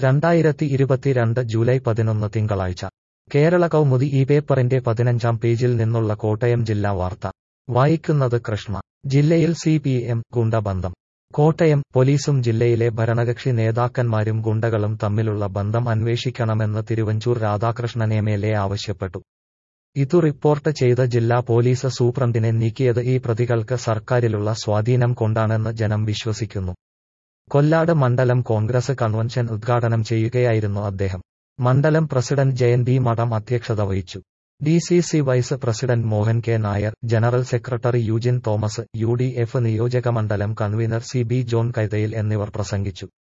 രണ്ടായിരത്തി ഇരുപത്തിരണ്ട് ജൂലൈ പതിനൊന്ന് തിങ്കളാഴ്ച കേരള കൗമുദി ഈ പേപ്പറിന്റെ പതിനഞ്ചാം പേജിൽ നിന്നുള്ള കോട്ടയം ജില്ലാ വാർത്ത വായിക്കുന്നത് കൃഷ്ണ ജില്ലയിൽ സി പി എം ഗുണ്ടബന്ധം കോട്ടയം പോലീസും ജില്ലയിലെ ഭരണകക്ഷി നേതാക്കന്മാരും ഗുണ്ടകളും തമ്മിലുള്ള ബന്ധം അന്വേഷിക്കണമെന്ന് Thiruvanchoor Radhakrishnan M L A ആവശ്യപ്പെട്ടു ഇതു റിപ്പോർട്ട് ചെയ്ത ജില്ലാ പോലീസ് സൂപ്രണ്ടിനെ നീക്കിയത് ഈ പ്രതികൾക്ക് സർക്കാരിലുള്ള സ്വാധീനം കൊണ്ടാണെന്ന് ജനം വിശ്വസിക്കുന്നു കൊല്ലാട് മണ്ഡലം കോൺഗ്രസ് കൺവെൻഷൻ ഉദ്ഘാടനം ചെയ്യുകയായിരുന്നു അദ്ദേഹം മണ്ഡലം പ്രസിഡന്റ് ജയൻ ബി മഠം അധ്യക്ഷത വഹിച്ചു D C C vice president Mohan K Nair general secretary Eugene Thomas U D F നിയോജകമണ്ഡലം convener C B John Kaithayil എന്നിവർ പ്രസംഗിച്ചു